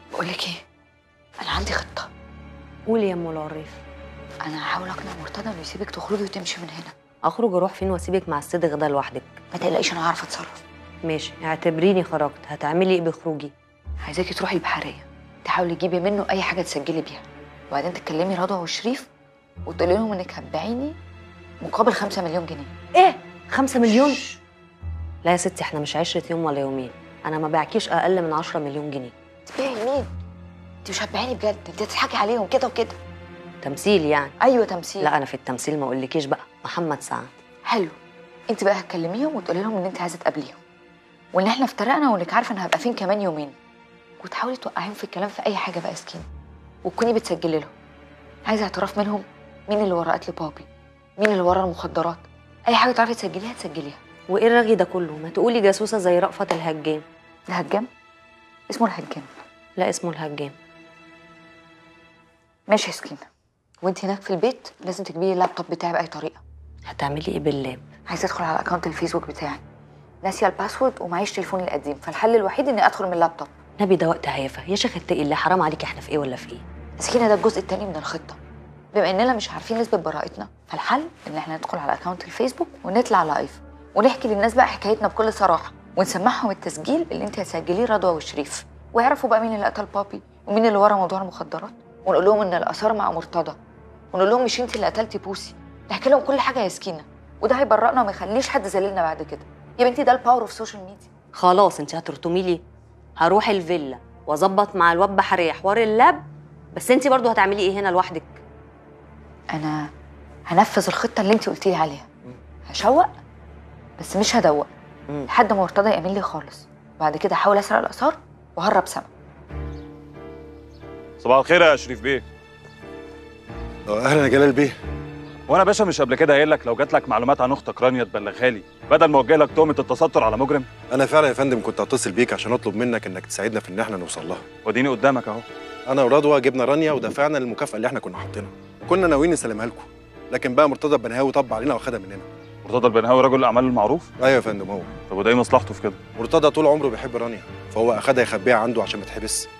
بقول لك ايه انا عندي خطه قولي يا ام العريف انا هحاول اقنع مرتضى انه يسيبك تخرجي وتمشي من هنا اخرج اروح فين واسيبك مع الصدغ ده لوحدك ما تقلقيش انا عارفه اتصرف ماشي اعتبريني خرجت هتعملي ايه بخروجي عايزاكي تروحي البحريه تحاولي تجيبي منه اي حاجه تسجلي بيها وبعدين تكلمي رضوى وشريف وتقولي لهم انك هتبيعيني مقابل 5 مليون جنيه ايه خمسة مليون لا يا ستي احنا مش عشرة يوم ولا يومين انا ما باعكيش اقل من عشرة مليون جنيه تبيعي مين انت مش هتبيعيني بجد انت هتضحكي عليهم كده وكده تمثيل يعني ايوه تمثيل لا انا في التمثيل ما اقولكيش بقى محمد سعد حلو انت بقى هتكلميهم وتقولي لهم ان انت عايزه تقابليهم وان احنا افترقنا وانك عارفه انا هبقى فين كمان يومين وتحاولي توقعيهم في الكلام في اي حاجه بقى سكين وتكوني بتسجلي لهم عايزه اعتراف منهم مين اللي ورا قتل بابي مين اللي ورا المخدرات اي حاجه تعرفي تسجليها تسجليها وايه الرغي ده كله ما تقولي جاسوسه زي رأفت الهجان الهجام اسمه الهجام لا اسمه الهجان ماشي يا سكينه وانت هناك في البيت لازم تجيبي اللابتوب بتاعي باي طريقه هتعملي ايه باللاب عايزه ادخل على اكونت الفيسبوك بتاعي ناسيه الباسورد ومعيش تليفوني القديم فالحل الوحيد اني ادخل من اللابتوب نبي ده وقت هيافه يا شيخ اتقي الله حرام عليكي احنا في ايه ولا في ايه سكينه ده الجزء الثاني من الخطه بما اننا مش عارفين نثبت براءتنا فالحل ان احنا ندخل على اكونت الفيسبوك ونطلع لايف ونحكي للناس بقى حكايتنا بكل صراحه ونسمعهم التسجيل اللي انت هتسجليه رضوى وشريف ويعرفوا بقى مين اللي قتل بابي ومين اللي ورا موضوع المخدرات ونقول لهم ان الاثار مع مرتضى ونقول لهم مش انت اللي قتلتي بوسي نحكي لهم كل حاجه يا سكينه وده هيبرئنا وما يخليش حد ذليلنا بعد كده يا بنتي ده الباور اوف سوشيال ميديا خلاص انت هترتمي لي هروح الفيلا واظبط مع الواد بحرية حوار اللاب بس انت برضو هتعملي ايه هنا لوحدك انا هنفذ الخطه اللي انت قلتي لي عليها هشوق بس مش هدوق مم. لحد ما مرتضى يأمن لي خالص بعد كده احاول اسرق الاثار وهرب سما صباح الخير يا شريف بيه اه اهلا يا جلال بيه وانا باشا مش قبل كده قايل لك لو جات لك معلومات عن اختك رانيا تبلغها لي بدل ما اوجه لك تهمه التستر على مجرم انا فعلا يا فندم كنت هتصل بيك عشان اطلب منك انك تساعدنا في ان احنا نوصل لها وديني قدامك اهو انا ورضوى جبنا رانيا ودفعنا المكافاه اللي احنا كنا حاطينها وكنا ناويين نسلمها لكم لكن بقى مرتضى البنهاوي طب علينا واخدها مننا مرتضى البنهاوي رجل الاعمال المعروف ايوه يا فندم هو طب وده ايه مصلحته في كده مرتضى طول عمره بيحب رانيا فهو اخدها يخبيها عنده عشان ما تحبس